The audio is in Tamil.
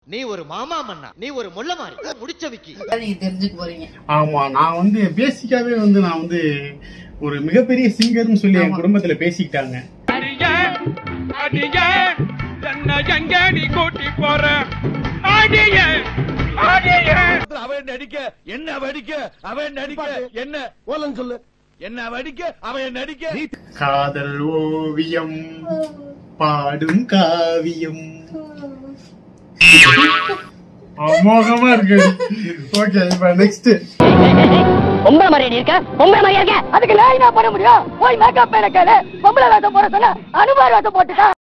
நீ ஒரு மாமா மன்னா நீ ஒரு முள்ள மாறி முடிச்ச விக்கி நீங்க தெரிஞ்சுக்க போறீங்க ஆமா நான் வந்து பேசிக்காவே வந்து நான் வந்து ஒரு மிகப்பெரிய சிங்கர்னு சொல்லி என் குடும்பத்துல பேசிக்கிட்டாங்க அடிய அடிய என்ன எங்க நீ கூட்டி போற அடிய அடிய அவன் நடிக்க என்ன வடிக்க அவன் நடிக்க என்ன ஓலன் சொல்லு என்ன வடிக்க அவன் நடிக்க காதல் ஓவியம் பாடும் காவியம் அமோகமா இருக்கு ஓகே இப்ப நெக்ஸ்ட் பொம்பளை மாதிரி இருக்க பொம்பளை மாதிரி இருக்க அதுக்கு நான் என்ன பண்ண முடியும் போய் மேக்கப் மேல கேளு பொம்பளை வேஷம் போட சொன்னா அனுமார் வேஷம் போட்டுட்டா